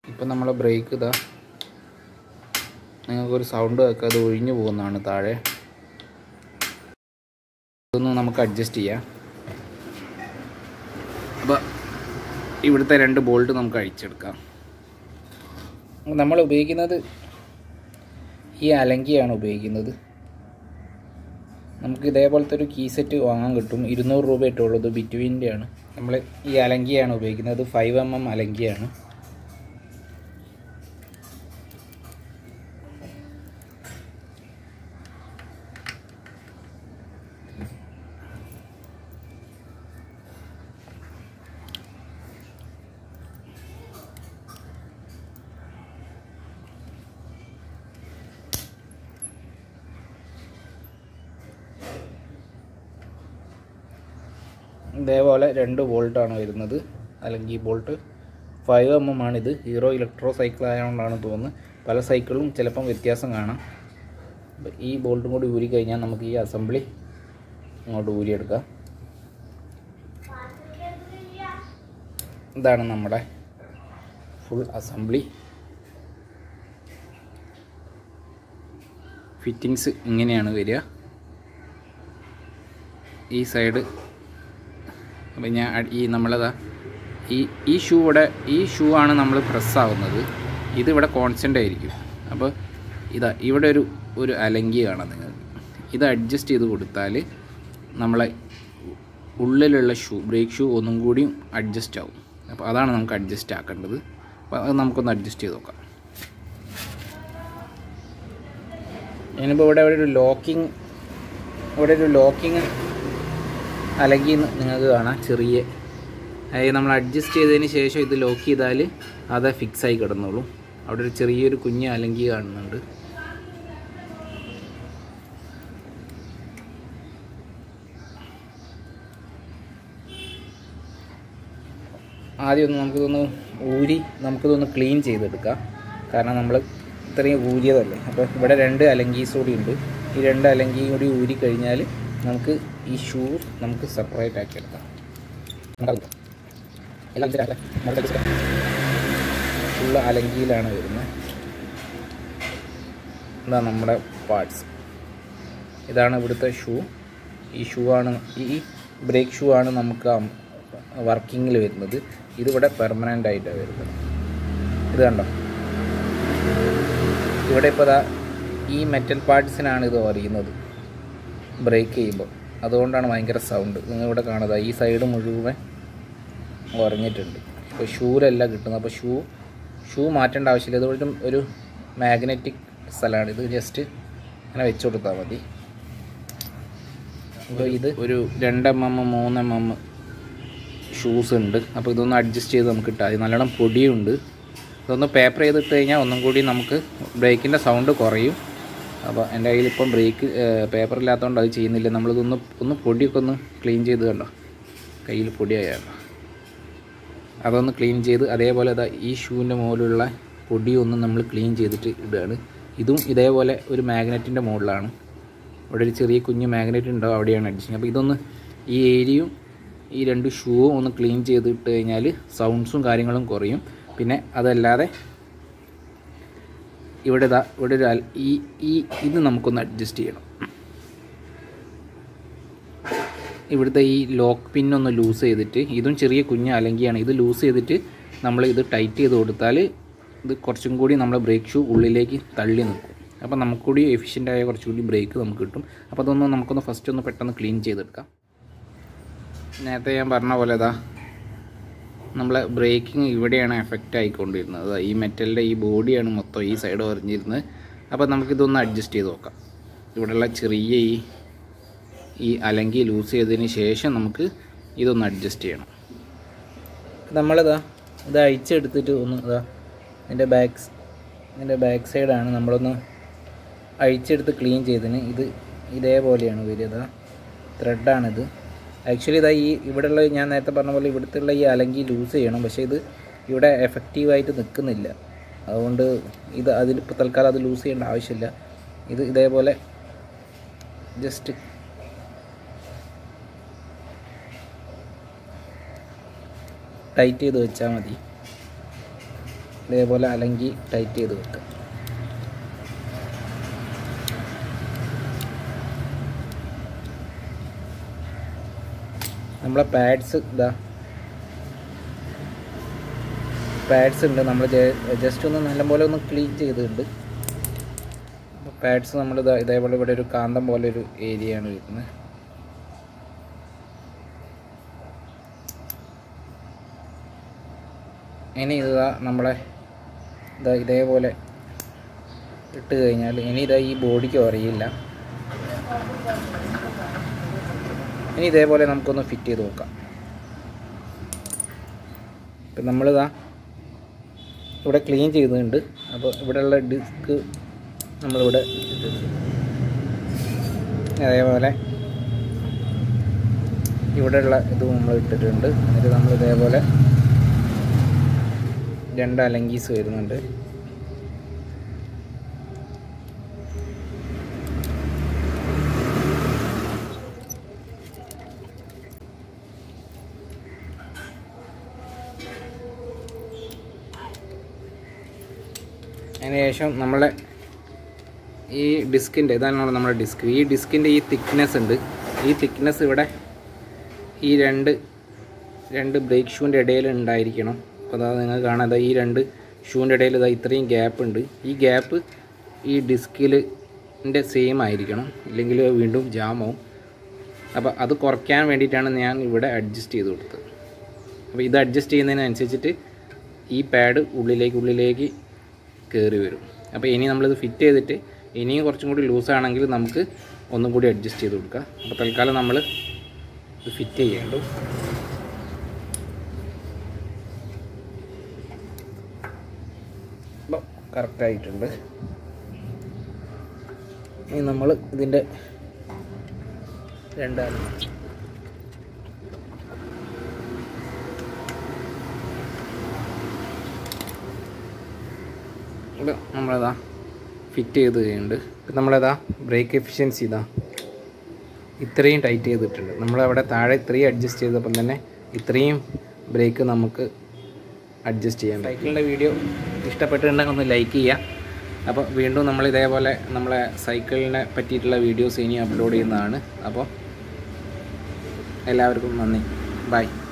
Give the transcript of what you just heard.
ഇപ്പം നമ്മളെ ബ്രേക്ക് ഇതാ നിങ്ങൾക്കൊരു സൗണ്ട് കേൾക്കുക അത് ഒഴിഞ്ഞു പോകുന്നതാണ് താഴെ ഇതൊന്ന് നമുക്ക് അഡ്ജസ്റ്റ് ചെയ്യാം അപ്പോൾ ഇവിടുത്തെ രണ്ട് ബോൾട്ട് നമുക്ക് അഴിച്ചെടുക്കാം നമ്മൾ ഉപയോഗിക്കുന്നത് ഈ അലങ്കിയാണ് ഉപയോഗിക്കുന്നത് നമുക്ക് ഇതേപോലത്തെ ഒരു കീ സെറ്റ് വാങ്ങാൻ കിട്ടും ഇരുന്നൂറ് രൂപ ഇട്ടുള്ളത് ബിറ്റ്വീൻ്റെ ആണ് നമ്മൾ ഈ അലങ്കിയാണ് ഉപയോഗിക്കുന്നത് ഫൈവ് എം എം അലങ്കിയാണ് ഇതേപോലെ രണ്ട് ബോൾട്ടാണ് വരുന്നത് അല്ലെങ്കിൽ ബോൾട്ട് ഫൈവ് എം എം ആണിത് ഹീറോ ഇലക്ട്രോ സൈക്കിൾ ആയതുകൊണ്ടാണ് തോന്നുന്നത് പല സൈക്കിളും ചിലപ്പം വ്യത്യാസം കാണാം അപ്പോൾ ഈ ബോൾട്ടും കൂടി ഊരി കഴിഞ്ഞാൽ നമുക്ക് ഈ അസംബ്ലി അങ്ങോട്ട് ഊരിയെടുക്കാം ഇതാണ് നമ്മുടെ ഫുൾ അസംബ്ലി ഫിറ്റിങ്സ് ഇങ്ങനെയാണ് വരിക ഈ സൈഡ് അപ്പം ഞാൻ അട്- ഈ നമ്മളതാ ഈ ഈ ഷൂ ഇവിടെ ഈ ഷൂ ആണ് നമ്മൾ പ്രസ് ആവുന്നത് ഇതിവിടെ കോൺസ്റ്റൻ്റ് ആയിരിക്കും അപ്പോൾ ഇതാ ഇവിടെ ഒരു ഒരു അലങ്കി കാണാം നിങ്ങൾക്ക് ഇത് അഡ്ജസ്റ്റ് ചെയ്ത് കൊടുത്താൽ നമ്മളെ ഉള്ളിലുള്ള ഷൂ ബ്രേക്ക് ഷൂ ഒന്നും കൂടിയും അഡ്ജസ്റ്റ് ആവും അപ്പോൾ അതാണ് നമുക്ക് അഡ്ജസ്റ്റ് ആക്കേണ്ടത് അപ്പോൾ അത് നമുക്കൊന്ന് അഡ്ജസ്റ്റ് ചെയ്ത് നോക്കാം ഞാനിപ്പോൾ ഇവിടെ ഇവിടെ ഒരു ലോക്കിംഗ് ഇവിടെ ഒരു ലോക്കിംഗ് അലങ്കി നിങ്ങൾക്ക് കാണാം ചെറിയ അതായത് നമ്മൾ അഡ്ജസ്റ്റ് ചെയ്തതിന് ശേഷം ഇത് ലോക്ക് ചെയ്താൽ അത് ഫിക്സ് ആയി കിടന്നോളും അവിടെ ഒരു ചെറിയൊരു കുഞ്ഞ് അലങ്കി കാണുന്നുണ്ട് ആദ്യം ഒന്ന് നമുക്കിതൊന്ന് ഊരി നമുക്കിതൊന്ന് ക്ലീൻ ചെയ്തെടുക്കാം കാരണം നമ്മൾ ഇത്രയും ഊരിയതല്ലേ അപ്പോൾ ഇവിടെ രണ്ട് അലങ്കീസ് കൂടി ഉണ്ട് ഈ രണ്ട് അലങ്കിയും കൂടി ഊരി കഴിഞ്ഞാൽ നമുക്ക് ഈ ഷൂ നമുക്ക് സെപ്പറേറ്റ് ആക്കി എടുക്കാം ഉണ്ടാവില്ല. എല്ലാം ഇതിലാണ് നമ്മുടെ ഡിസ്ക ഫുള്ള് അലങ്കിയിലാണ് വരുന്നത് ഇതാ നമ്മുടെ പാർട്സ് ഇതാണ് ഇവിടുത്തെ ഷൂ ഈ ഷൂ ആണ് ഈ ബ്രേക്ക് ഷൂ ആണ് നമുക്ക് വർക്കിങ്ങിൽ വരുന്നത് ഇതിവിടെ പെർമനൻ്റ് ആയിട്ടാണ് വരുന്നത് ഇത് കണ്ടോ ഇവിടെ ഇപ്പോൾ ദാ ഈ മെറ്റൽ പാർട്സിനാണ് ഇത് അറിയുന്നത് ബ്രേക്ക് ചെയ്യുമ്പോൾ അതുകൊണ്ടാണ് ഭയങ്കര സൗണ്ട് നിങ്ങൾ ഇവിടെ കാണുക ഈ സൈഡ് മുഴുവൻ ഉറങ്ങിയിട്ടുണ്ട് ഇപ്പോൾ ഷൂലല്ല കിട്ടുന്നത് അപ്പോൾ ഷൂ ഷൂ മാറ്റേണ്ട ആവശ്യമില്ല ഇതുപോലെ ഒരു മാഗ്നറ്റിക് സ്ഥലമാണ് ഇത് ജസ്റ്റ് അങ്ങനെ വെച്ച് കൊടുത്താൽ മതി അപ്പോൾ ഇത് ഒരു രണ്ട് എം എം മൂന്ന് എം എം ഷൂസ് ഉണ്ട് അപ്പോൾ ഇതൊന്ന് അഡ്ജസ്റ്റ് ചെയ്ത് നമുക്ക് ഇട്ടാൽ മതി നല്ലോണം പൊടിയുണ്ട് ഇതൊന്ന് പേപ്പർ ചെയ്തിട്ട് കഴിഞ്ഞാൽ ഒന്നും കൂടി നമുക്ക് ബ്രേക്കിൻ്റെ സൗണ്ട് കുറയും അപ്പോൾ എൻ്റെ കയ്യിൽ ഇപ്പം ബ്രേക്ക് പേപ്പർ ഇല്ലാത്തതുകൊണ്ട് അത് ചെയ്യുന്നില്ല നമ്മളിതൊന്ന് ഒന്ന് പൊടിയൊക്കെ ഒന്ന് ക്ലീൻ ചെയ്ത് കണ്ടോ കയ്യിൽ പൊടിയായല്ലോ അതൊന്ന് ക്ലീൻ ചെയ്ത് അതേപോലെ അതാ ഈ ഷൂവിൻ്റെ മുകളിലുള്ള പൊടി ഒന്ന് നമ്മൾ ക്ലീൻ ചെയ്തിട്ട് ഇടുകയാണ് ഇതും ഇതേപോലെ ഒരു മാഗ്നറ്റിൻ്റെ മുകളിലാണ് ഇവിടെ ഒരു ചെറിയ കുഞ്ഞ് മാഗ്നറ്റ് ഉണ്ടാവും അവിടെയാണ് അഡ്ജസ്റ്റ് അപ്പോൾ ഇതൊന്ന് ഈ ഏരിയയും ഈ രണ്ട് ഷൂവും ഒന്ന് ക്ലീൻ ചെയ്തിട്ട് കഴിഞ്ഞാൽ സൗണ്ട്സും കാര്യങ്ങളും കുറയും പിന്നെ അതല്ലാതെ ഇവിടെ ഇതാ ഇവിടെ ഒരു അൽ- ഈ ഈ ഇത് നമുക്കൊന്ന് അഡ്ജസ്റ്റ് ചെയ്യണം ഇവിടുത്തെ ഈ ലോക്ക് പിന്നൊന്ന് ലൂസ് ചെയ്തിട്ട് ഇതും ചെറിയ കുഞ്ഞ് അലങ്കിയാണ് ഇത് ലൂസ് ചെയ്തിട്ട് നമ്മൾ ഇത് ടൈറ്റ് ചെയ്ത് കൊടുത്താൽ ഇത് കുറച്ചും കൂടി നമ്മളെ ബ്രേക്ക് ഷൂ ഉള്ളിലേക്ക് തള്ളി നിൽക്കും അപ്പോൾ നമുക്ക് കൂടി എഫിഷ്യൻ്റ് ആയ കുറച്ചുകൂടി ബ്രേക്ക് നമുക്ക് കിട്ടും അപ്പോൾ അതൊന്ന് നമുക്കൊന്ന് ഫസ്റ്റ് ഒന്ന് പെട്ടെന്ന് ക്ലീൻ ചെയ്തെടുക്കാം നേരത്തെ ഞാൻ പറഞ്ഞ പോലെ ഇതാ നമ്മളെ ബ്രേക്കിംഗ് ഇവിടെയാണ് എഫക്റ്റ് ആയിക്കൊണ്ടിരുന്നത് അതാ ഈ മെറ്റലിൻ്റെ ഈ ബോഡിയാണ് മൊത്തം ഈ സൈഡ് പറഞ്ഞിരുന്നത് അപ്പോൾ നമുക്കിതൊന്ന് അഡ്ജസ്റ്റ് ചെയ്ത് നോക്കാം ഇവിടെയുള്ള ചെറിയ ഈ ഈ അലങ്കി ലൂസ് ചെയ്തതിന് ശേഷം നമുക്ക് ഇതൊന്ന് അഡ്ജസ്റ്റ് ചെയ്യണം നമ്മളിതാ ഇത് അഴിച്ചെടുത്തിട്ട് ഒന്ന് ഇതാ ഇതിൻ്റെ ബാക്ക് ഇതിൻ്റെ ബാക്ക് സൈഡാണ് നമ്മളൊന്ന് അഴിച്ചെടുത്ത് ക്ലീൻ ചെയ്തതിന് ഇത് ഇതേപോലെയാണ് വരിക ഇതാ ത്രെഡാണിത് ആക്ച്വലി ഇതാ ഈ ഇവിടെയുള്ള ഞാൻ നേരത്തെ പറഞ്ഞ പോലെ ഇവിടുത്തെ ഈ അലങ്കി ലൂസ് ചെയ്യണം പക്ഷേ ഇത് ഇവിടെ എഫക്റ്റീവായിട്ട് നിൽക്കുന്നില്ല അതുകൊണ്ട് ഇത് അതിൽ ഇപ്പോൾ തൽക്കാലം അത് ലൂസ് ചെയ്യേണ്ട ആവശ്യമില്ല ഇത് ഇതേപോലെ ജസ്റ്റ് ടൈറ്റ് ചെയ്ത് വെച്ചാൽ മതി ഇതേപോലെ അലങ്കി ടൈറ്റ് ചെയ്ത് വെക്കുക നമ്മളെ പാഡ്സ് ഇതാ പാഡ്സ് ഉണ്ട് നമ്മൾ ജസ്റ്റ് ഒന്ന് നല്ലപോലെ ഒന്ന് ക്ലീൻ ചെയ്തിട്ടുണ്ട് പാഡ്സ് നമ്മൾ ഇതാ ഇതേപോലെ ഇവിടെ ഒരു കാന്തം പോലെ ഒരു ഏരിയ ആണ് വരുന്നത് ഇനി ഇതാ നമ്മളെ ഇതാ ഇതേപോലെ ഇട്ട് കഴിഞ്ഞാൽ ഇനി ഇതാ ഈ ബോഡിക്ക് അറിയില്ല ഇനി ഇതേപോലെ നമുക്കൊന്ന് ഫിറ്റ് ചെയ്ത് നോക്കാം ഇപ്പം നമ്മളിതാ ഇവിടെ ക്ലീൻ ചെയ്തിട്ടുണ്ട് അപ്പോൾ ഇവിടെയുള്ള ഡിസ്ക് നമ്മളിവിടെ ഇട്ടിട്ടുണ്ട്. അതേപോലെ ഇവിടെയുള്ള ഇത് നമ്മൾ ഇട്ടിട്ടുണ്ട് എന്നിട്ട് നമ്മൾ ഇതേപോലെ രണ്ട് അലങ്കീസ് വരുന്നുണ്ട് അതിനുശേഷം നമ്മളെ ഈ ഡിസ്കിൻ്റെ ഇതാണ് നമ്മുടെ ഡിസ്ക് ഈ ഡിസ്കിൻ്റെ ഈ തിക്നെസ് ഉണ്ട് ഈ തിക്നെസ് ഇവിടെ ഈ രണ്ട് രണ്ട് ബ്രേക്ക് ഷൂവിൻ്റെ ഇടയിൽ ഉണ്ടായിരിക്കണം അപ്പോൾ അതാ നിങ്ങൾ കാണാതെ ഈ രണ്ട് ഷൂവിൻ്റെ ഇടയിൽ ഇതാ ഇത്രയും ഗ്യാപ്പ് ഉണ്ട് ഈ ഗ്യാപ്പ് ഈ ഡിസ്കിലിൻ്റെ സെയിം ആയിരിക്കണം ഇല്ലെങ്കിൽ വീണ്ടും ജാമാവും അപ്പോൾ അത് കുറയ്ക്കാൻ വേണ്ടിയിട്ടാണ് ഞാൻ ഇവിടെ അഡ്ജസ്റ്റ് ചെയ്ത് കൊടുത്തത് അപ്പോൾ ഇത് അഡ്ജസ്റ്റ് ചെയ്യുന്നതിനനുസരിച്ചിട്ട് ഈ പാഡ് ഉള്ളിലേക്ക് ഉള്ളിലേക്ക് കയറി വരും അപ്പോൾ ഇനി നമ്മളിത് ഫിറ്റ് ചെയ്തിട്ട് ഇനിയും കുറച്ചും കൂടി ലൂസാണെങ്കിൽ നമുക്ക് ഒന്നും കൂടി അഡ്ജസ്റ്റ് ചെയ്ത് കൊടുക്കാം അപ്പോൾ തൽക്കാലം നമ്മൾ ഇത് ഫിറ്റ് ചെയ്യേണ്ടു അപ്പോൾ കറക്റ്റായിട്ടുണ്ട് ഇനി നമ്മൾ ഇതിൻ്റെ രണ്ടാണ് ഇത് നമ്മളതാ ഫിറ്റ് ചെയ്ത് കഴിഞ്ഞിട്ടുണ്ട് ഇപ്പം നമ്മളതാ ബ്രേക്ക് എഫിഷ്യൻസി ഇതാ ഇത്രയും ടൈറ്റ് ചെയ്തിട്ടുണ്ട് നമ്മളവിടെ താഴെ ഇത്രയും അഡ്ജസ്റ്റ് ചെയ്തപ്പം തന്നെ ഇത്രയും ബ്രേക്ക് നമുക്ക് അഡ്ജസ്റ്റ് ചെയ്യാൻ സൈക്കിളിൻ്റെ വീഡിയോ ഇഷ്ടപ്പെട്ടിട്ടുണ്ടെങ്കിൽ ഒന്ന് ലൈക്ക് ചെയ്യുക അപ്പോൾ വീണ്ടും നമ്മൾ ഇതേപോലെ നമ്മളെ സൈക്കിളിനെ പറ്റിയിട്ടുള്ള വീഡിയോസ് ഇനി അപ്ലോഡ് ചെയ്യുന്നതാണ് അപ്പോൾ എല്ലാവർക്കും നന്ദി ബൈ